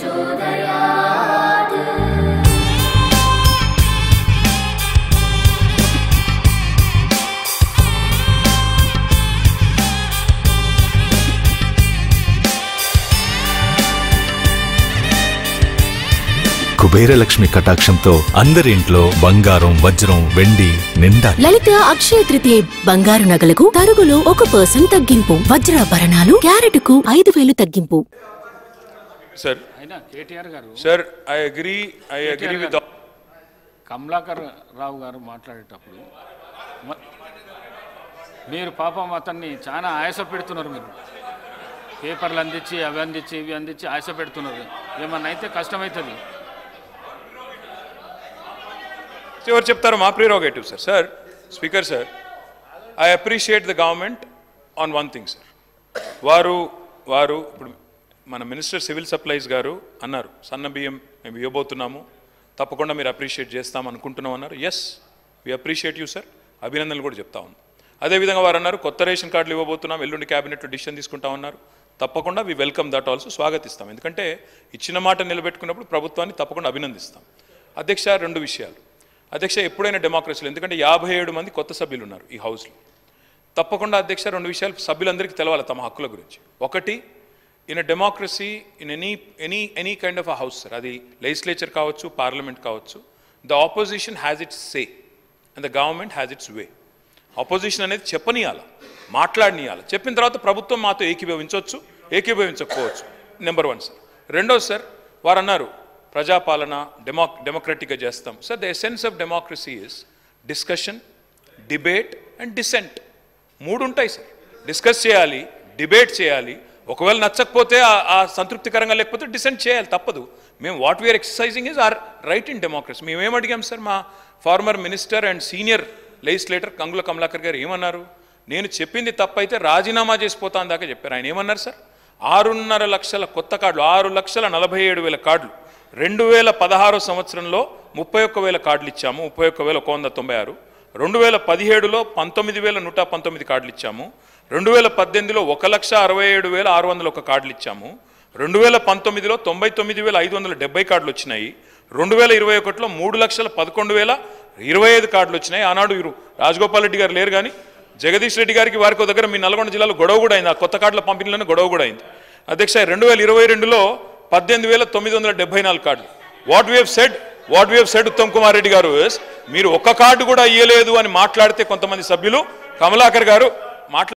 प्रचोदयात् కుబేరలక్ష్మి కటాక్షంతో అందరి ఇంట్లో బంగారం వజ్రం వెండి నిండా లలిత అక్షయ తృతీయ బంగారు నగలకు తరుగులో ఒక పర్సెంట్ తగ్గింపు వజ్రాభరణాలు క్యారెట్కు ఐదు వేలు తగ్గింపు సార్ అయినా KTR garu sir I agree I agree with Kamalakar Rao garu మాట్లాడేటప్పుడు మ- మీరు పాపం అతన్ని చాలా ఆయాస పెడుతున్నారు మీరు పేపర్లు అందించి అవి అందించి ఇవి అందించి ఆయాస పెడుతున్నారు ఏమన్నా అయితే కష్టమవుతుంది ఎవరు చెప్తారు మా prerogative sir sir speaker sir I appreciate the government on one thing sir వారు వారు ఇప్పుడు మన మినిస్టర్ సివిల్ సప్లైస్ గారు అన్నారు సన్న బియ్యం మేము ఇవ్వబోతున్నాము తప్పకుండా మీరు అప్రిషియేట్ చేస్తాం అనుకుంటున్నాం అన్నారు yes we appreciate you sir అభినందనలు కూడా చెప్తా ఉన్నాం అదేవిధంగా వారు అన్నారు కొత్త రేషన్ కార్డులు ఇవ్వబోతున్నాం ఎల్లుండి క్యాబినెట్లో డిసిషన్ తీసుకుంటామన్నారు తప్పకుండా వి వెల్కమ్ దట్ ఆల్సో స్వాగతిస్తాం ఎందుకంటే ఇచ్చిన మాట నిలబెట్టుకున్నప్పుడు ప్రభుత్వాన్ని తప్పకుండా అభినందిస్తాం అధ్యక్ష రెండు విషయాలు అధ్యక్ష ఎప్పుడైనా డెమోక్రసీలో ఎందుకంటే యాభై ఏడు మంది కొత్త సభ్యులు ఉన్నారు ఈ హౌస్లో తప్పకుండా అధ్యక్ష రెండు విషయాలు సభ్యులందరికీ తెలవాలి తమ హక్కుల గురించి ఒకటి in a democracy in any any any kind of a house sir అది లెజిస్లేచర్ కావచ్చు పార్లమెంట్ కావచ్చు the opposition has its say and the government has its way opposition అనేది చెప్పనీయాల మాట్లాడనీయాల చెప్పిన తర్వాత ప్రభుత్వం మాతో ఏకీభవించవచ్చు ఏకీభవించకపోవచ్చు నెంబర్ వన్ సార్ రెండోది సార్ వారు అన్నారు ప్రజాపాలన డెమో డెమోక్రటిక్గా చేస్తాం sir the essence of democracy is discussion debate and dissent మూడు ఉంటాయి సార్ డిస్కస్ చేయాలి డిబేట్ చేయాలి ఒకవేళ నచ్చకపోతే ఆ- ఆ సంతృప్తికరంగా లేకపోతే డిసెంట్ చేయాలి తప్పదు మేము what we're exercising is our right in democracy మేము ఏం అడిగాం సార్ మా former minister and senior legislator Gangula Kamalakar garu ఏమన్నారు నేను చెప్పింది తప్పైతే రాజీనామా చేసిపోతాను దాకా చెప్పారు ఆయన ఏమన్నారు సార్ ఆరున్నర లక్షల కొత్త కార్డులు ఆరు లక్షల నలభై ఏడు వేల కార్డులు రెండు వేల పదహారు సంవత్సరంలో ముప్పై ఒక్క వేల కార్డులు ఇచ్చాము ముప్పై ఒక్క వేల ఒక వంద తొంభై ఆరు రెండు వేల పదిహేడులో పంతొమ్మిది వేల నూట పంతొమ్మిది కార్డులు ఇచ్చాము రెండు వేల పద్దెనిమిదిలో ఒక లక్ష అరవై ఏడు వేల ఆరు వందల ఒక కార్డులు ఇచ్చాము రెండు వేల పంతొమ్మిదిలో తొంభై తొమ్మిది వేల ఐదు వందల డెబ్బై కార్డులు వచ్చినాయి రెండు వేల ఇరవై ఒకటిలో మూడు లక్షల పదకొండు వేల ఇరవై ఐదు కార్డులు వచ్చినాయి ఆనాడు వీరు రాజగోపాల్ రెడ్డి గారు లేరు కానీ జగదీష్ రెడ్డి గారికి వారికి ఒక దగ్గర మీ నల్గొండ జిల్లాలో గొడవ కూడా అయింది ఆ కొత్త కార్డుల పంపిణీలోనే గొడవ కూడా అయింది అధ్యక్ష రెండు వేల ఇరవై రెండులో పద్దెనిమిది వేల తొమ్మిది వందల డెబ్బై నాలుగు కార్డులు what we said what we said Uttam Kumar Reddy garu is, మీరు ఒక్క కార్డు కూడా ఇయ్యలేదు అని మాట్లాడితే కొంతమంది సభ్యులు కమలాకర్ గారు మాట్లా